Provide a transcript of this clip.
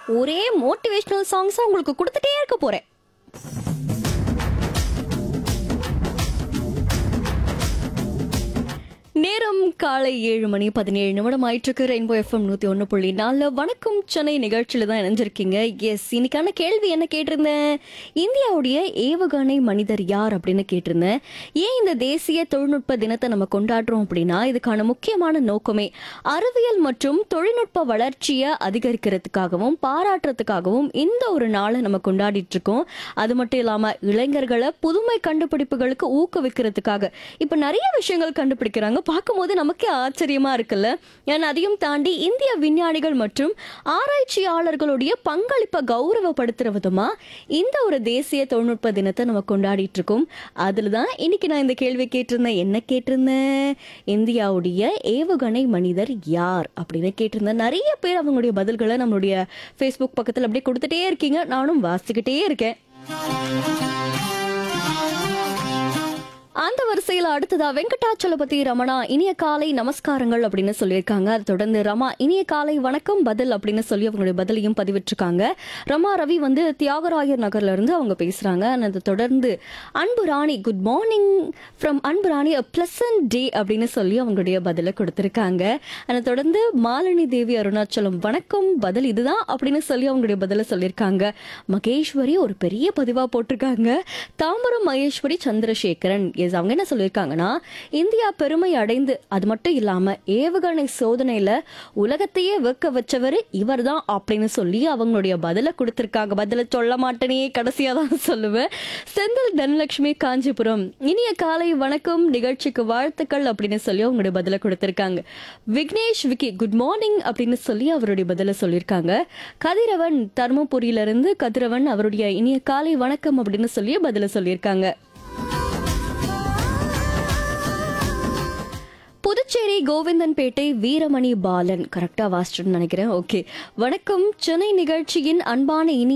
ஒரே மோட்டிவேஷனல் சாங்ஸா உங்களுக்கு கொடுத்துட்டே இருக்க போறேன் நேரம் காலை ஏழு மணி பதினேழு நிமிடம் ஆயிட்டிருக்கு ரெயின்போ எஃப்எம் நூத்தி ஒன்று புள்ளி நாலு வணக்கம் சென்னை நிகழ்ச்சியில தான் இணைஞ்சிருக்கீங்க எஸ் இன்னைக்கான கேள்வி என்ன கேட்டிருந்தேன் இந்தியாவுடைய ஏவுகணை மனிதர் யார் அப்படின்னு கேட்டிருந்தேன் ஏன் இந்த தேசிய தொழில்நுட்ப தினத்தை நம்ம கொண்டாடுறோம் அப்படின்னா இதுக்கான முக்கியமான நோக்கமே அறிவியல் மற்றும் தொழில்நுட்ப வளர்ச்சியை அதிகரிக்கிறதுக்காகவும் பாராட்டுறதுக்காகவும் இந்த ஒரு நாளை நம்ம கொண்டாடிட்டு இருக்கோம் அது மட்டும் இல்லாம இளைஞர்களை புதுமை கண்டுபிடிப்புகளுக்கு ஊக்குவிக்கிறதுக்காக இப்ப நிறைய விஷயங்கள் கண்டுபிடிக்கிறாங்க பார்க்கும்போது நமக்கே ஆச்சரியமா இருக்குல்ல ஏன்னா அதையும் தாண்டி இந்திய விஞ்ஞானிகள் மற்றும் ஆராய்ச்சியாளர்களுடைய பங்களிப்பை கௌரவப்படுத்துற விதமா இந்த ஒரு தேசிய தொழில்நுட்ப தினத்தை நம்ம கொண்டாடிட்டு இருக்கோம் அதுல தான் இன்னைக்கு நான் இந்த கேள்வி கேட்டிருந்தேன் என்ன கேட்டிருந்தேன் இந்தியாவுடைய ஏவுகணை மனிதர் யார் அப்படின்னு கேட்டிருந்தேன் நிறைய பேர் அவங்களுடைய பதில்களை நம்மளுடைய ஃபேஸ்புக் பக்கத்தில் அப்படியே கொடுத்துட்டே இருக்கீங்க நானும் வாசிக்கிட்டே இருக்கேன் அந்த வரிசையில் அடுத்ததா வெங்கடாச்சலபதி ரமணா இனிய காலை நமஸ்காரங்கள் அப்படின்னு சொல்லியிருக்காங்க அதை தொடர்ந்து ரமா இனிய காலை வணக்கம் பதில் அப்படின்னு சொல்லி அவங்களுடைய பதிலையும் பதிவிட்டிருக்காங்க ரமா ரவி வந்து தியாகராயர் நகர்ல இருந்து அவங்க பேசுறாங்க and அதை தொடர்ந்து அன்பு ராணி குட் மார்னிங் ஃப்ரம் அன்பு ராணி அ பிளசன்ட் டே அப்படின்னு சொல்லி அவங்களுடைய பதிலை கொடுத்திருக்காங்க அதை தொடர்ந்து மாலினி தேவி அருணாச்சலம் வணக்கம் பதில் இதுதான் அப்படின்னு சொல்லி அவங்களுடைய பதிலை சொல்லியிருக்காங்க மகேஸ்வரி ஒரு பெரிய பதிவா போட்டிருக்காங்க தாம்பரம் மகேஸ்வரி சந்திரசேகரன் எஸ் அவங்க என்ன சொல்லியிருக்காங்கன்னா இந்தியா பெருமை அடைந்து அது மட்டும் இல்லாம ஏவுகணை சோதனையில உலகத்தையே வெக்க வச்சவர் இவர்தான் அப்படின்னு சொல்லி அவங்களுடைய பதிலை கொடுத்திருக்காங்க பதில சொல்ல மாட்டேனே கடைசியா தான் சொல்லுவேன் செந்தில் தனலட்சுமி காஞ்சிபுரம் இனிய காலை வணக்கம் நிகழ்ச்சிக்கு வாழ்த்துக்கள் அப்படின்னு சொல்லி அவங்களுடைய பதிலை கொடுத்திருக்காங்க விக்னேஷ் விக்கி குட் மார்னிங் அப்படின்னு சொல்லி அவருடைய பதிலை சொல்லியிருக்காங்க கதிரவன் தர்மபுரியில இருந்து கதிரவன் அவருடைய இனிய காலை வணக்கம் அப்படின்னு சொல்லி பதில சொல்லியிருக்காங்க புதுச்சேரி கோவிந்தன்பேட்டை வீரமணி பாலன் கரெக்டா வாசிச்சுன்னு நினைக்கிறேன் ஓகே வணக்கம் சென்னை நிகழ்ச்சியின் அன்பான இனி